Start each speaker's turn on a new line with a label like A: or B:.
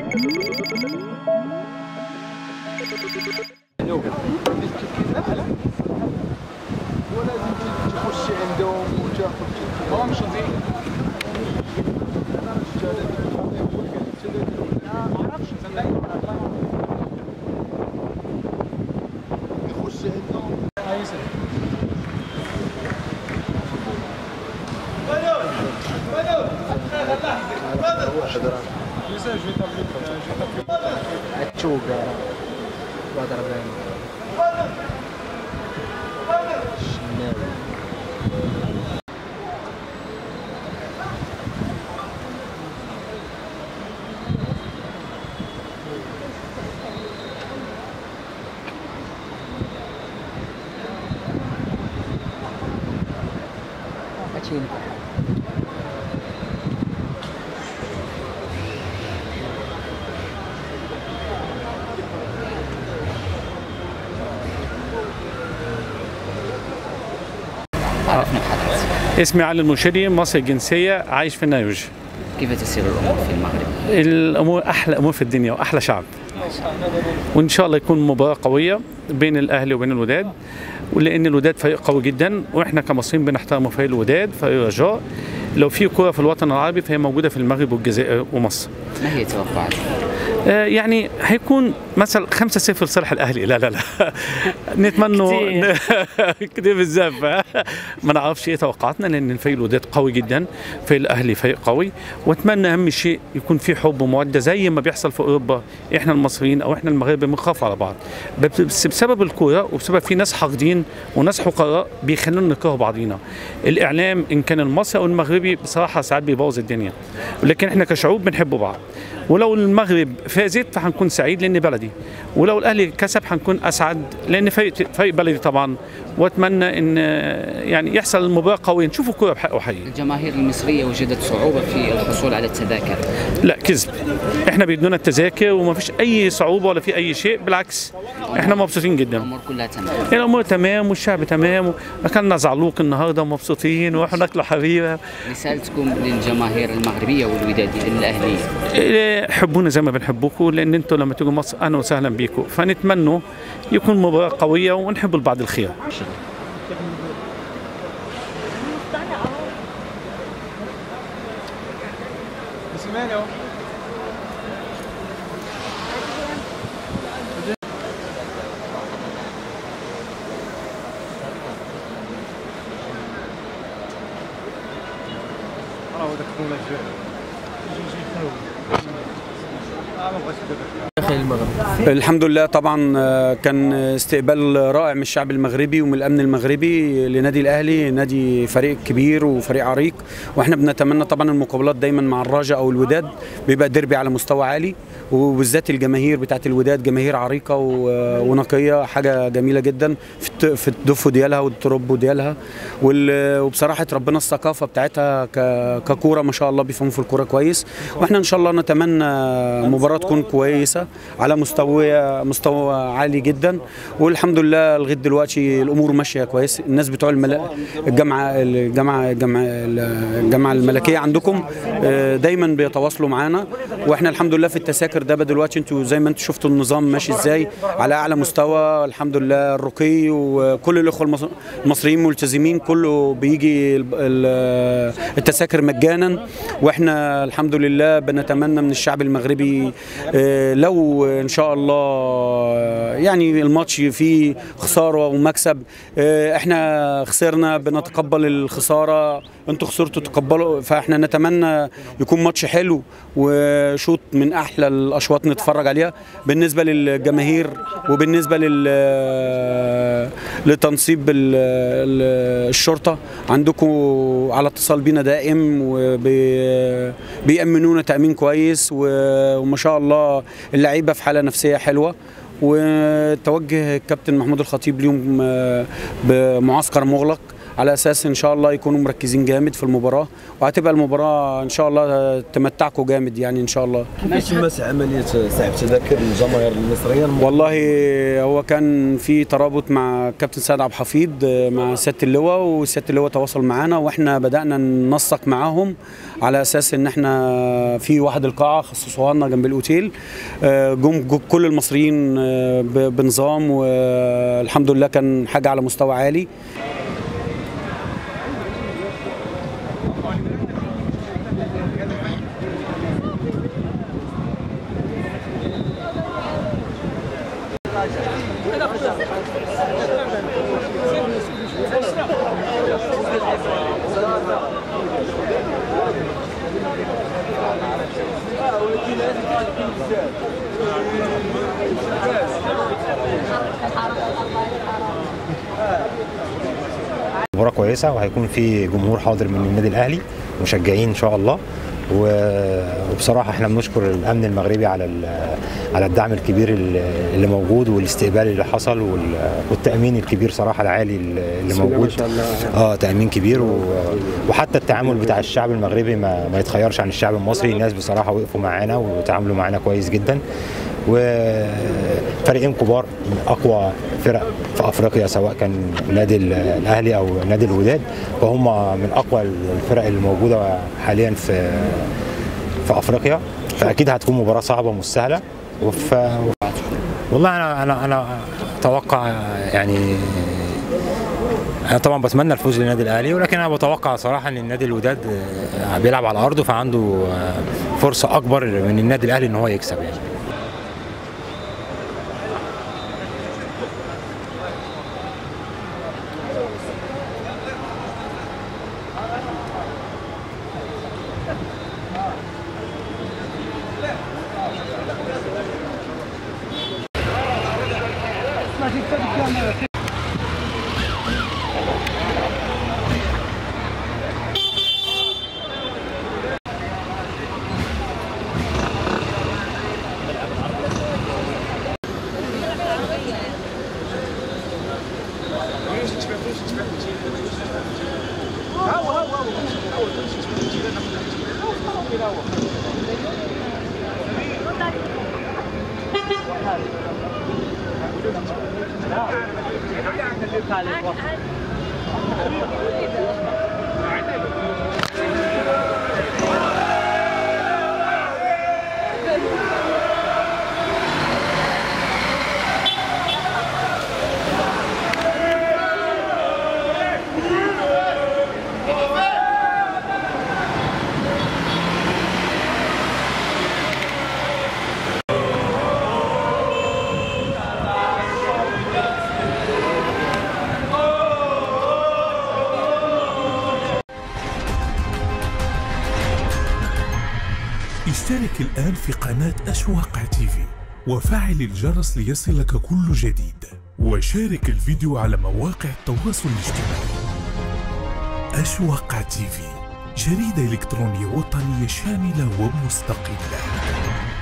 A: ولازم تخشي عندهم وتاخذ هو مش يخش عندهم
B: التشوقة بقدر أبين الشناوي Facendo.
C: اسمي علي المرشدي مصري الجنسية عايش في النيوج
D: كيف تسير الامور في المغرب؟
C: الأمور أحلى أمور في الدنيا وأحلى شعب وإن شاء الله يكون مباراة قوية بين الأهلي وبين الوداد ولأن الوداد فريق قوي جدا وإحنا كمصريين بنحترم فريق الوداد فريق رجاء لو في كرة في الوطن العربي فهي موجودة في المغرب والجزائر ومصر
D: ما هي توقعات؟
C: آه، يعني هيكون مثلا 5-0 لصالح الاهلي لا لا لا نتمنى كتير بزاف ما نعرفش ايه توقعاتنا لان الفريق الوداد قوي جدا فريق الاهلي فريق قوي واتمنى اهم شيء يكون في حب وموده زي ما بيحصل في اوروبا احنا المصريين او احنا المغاربه بنخاف على بعض بس بسبب الكوره وبسبب في ناس حاقدين وناس حقراء بيخلونا نكره بعضينا الاعلام ان كان المصري او المغربي بصراحه ساعات بيبوظ الدنيا ولكن احنا كشعوب بنحب بعض ولو المغرب فازت فهنكون سعيد لان بلدي ولو الاهلي كسب هنكون اسعد لان فريق فريق بلدي طبعا واتمنى ان يعني يحصل المباراه قويه نشوفوا كوره بحق وحقيقي
D: الجماهير المصريه وجدت صعوبه في الحصول على التذاكر
C: لا كذب احنا بيدونا التذاكر وما فيش اي صعوبه ولا في اي شيء بالعكس احنا مبسوطين جدا
D: الامور كلها تمام
C: الامور تمام والشعب تمام اكلنا زعلوق النهارده ومبسوطين واحنا ناكلوا حبيبه
D: رسالتكم للجماهير المغربيه والوداديه الاهليه
C: إيه، حبونا زي ما بنحبكم لان انتوا لما تيجوا مصر اهلا وسهلا بيكم فنتمنوا يكون مباراه قويه ونحب لبعض الخير
A: سيمانو
E: الحمد لله طبعا آه، كان استقبال رائع من الشعب المغربي ومن الامن المغربي لنادي الاهلي نادي فريق كبير وفريق عريق واحنا بنتمنى طبعا المقابلات دايما مع الرجاء او الوداد بيبقى ديربي على مستوى عالي وبالذات الجماهير بتاعت الوداد جماهير عريقه و- ونقيه حاجه جميله جدا في الت- في الدفو ديالها والتربو ديالها وال- وبصراحه ربنا الثقافه بتاعتها ك- ككوره ما شاء الله بيفهموا في الكوره كويس واحنا ان شاء الله نتمنى مباراه تكون كويسه على مستوى مستوى عالي جدا والحمد لله لغايه دلوقتي الامور ماشيه كويس الناس بتوع الملا... الجامعه الجامعه الجامعه الجامعه الملكيه عندكم آه، دايما بيتواصلوا معانا واحنا الحمد لله في التذاكر ده بقى دلوقتي انتوا زي ما انتوا شفتوا النظام ماشي ازاي على اعلى مستوى الحمد لله الرقي وكل الاخوه المص- المصريين ملتزمين كله بيجي ال- ال- التذاكر مجانا واحنا الحمد لله بنتمنى من الشعب المغربي آه، لو ان شاء الله يعني الماتش فيه خساره ومكسب آه، احنا خسرنا بنتقبل الخساره انتوا خسرتوا تقبلوا فاحنا نتمنى يكون ماتش حلو وشوط من احلى الاشواط نتفرج عليها بالنسبه للجماهير وبالنسبه لل لتنصيب ال- ال- الشرطه عندكم على اتصال بينا دائم وبيأمنونا تأمين كويس و- وما شاء الله اللعيبه في حاله نفسيه حلوه وتوجه الكابتن محمود الخطيب اليوم آه، بمعسكر مغلق على اساس ان شاء الله يكونوا مركزين جامد في المباراه وهتبقى المباراه ان شاء الله تمتعكم جامد يعني ان شاء الله
A: كيفاش تمس عمليه سحب تذاكر الجماهير المصريه
E: والله هو كان في ترابط مع كابتن سعد عبد الحفيظ مع سياده اللواء وسياده اللواء تواصل معانا واحنا بدانا ننسق معاهم على اساس ان احنا في واحد القاعه خصصوها لنا جنب الاوتيل آه، جم جو- كل المصريين آه، ب- بنظام والحمد لله كان حاجه على مستوى عالي
F: مباراة كويسة وهيكون في جمهور حاضر من النادي الأهلي مشجعين إن شاء الله و- وبصراحة احنا بنشكر الأمن المغربي على ال- على الدعم الكبير اللي اللي موجود والاستقبال اللي حصل وال- والتأمين الكبير صراحة العالي اللي موجود اه تأمين كبير و- وحتى التعامل بتاع الشعب المغربي ما, ما يتخيرش عن الشعب المصري الناس بصراحة وقفوا معانا وتعاملوا معانا كويس جدا وفريقين كبار من اقوى فرق في افريقيا سواء كان نادي ال- الاهلي او نادي الوداد فهم من اقوى الفرق اللي موجوده حاليا في في افريقيا فاكيد هتكون مباراه صعبه مش سهله وف... والله انا انا انا اتوقع يعني انا طبعا بتمنى الفوز للنادي الاهلي ولكن انا بتوقع صراحه ان النادي الوداد آه، بيلعب على ارضه فعنده آه، فرصه اكبر من النادي الاهلي ان هو يكسب يعني
G: اشترك الآن في قناة أشواق تيفي وفعل الجرس ليصلك كل جديد وشارك الفيديو على مواقع التواصل الاجتماعي أشواق تيفي جريدة إلكترونية وطنية شاملة ومستقلة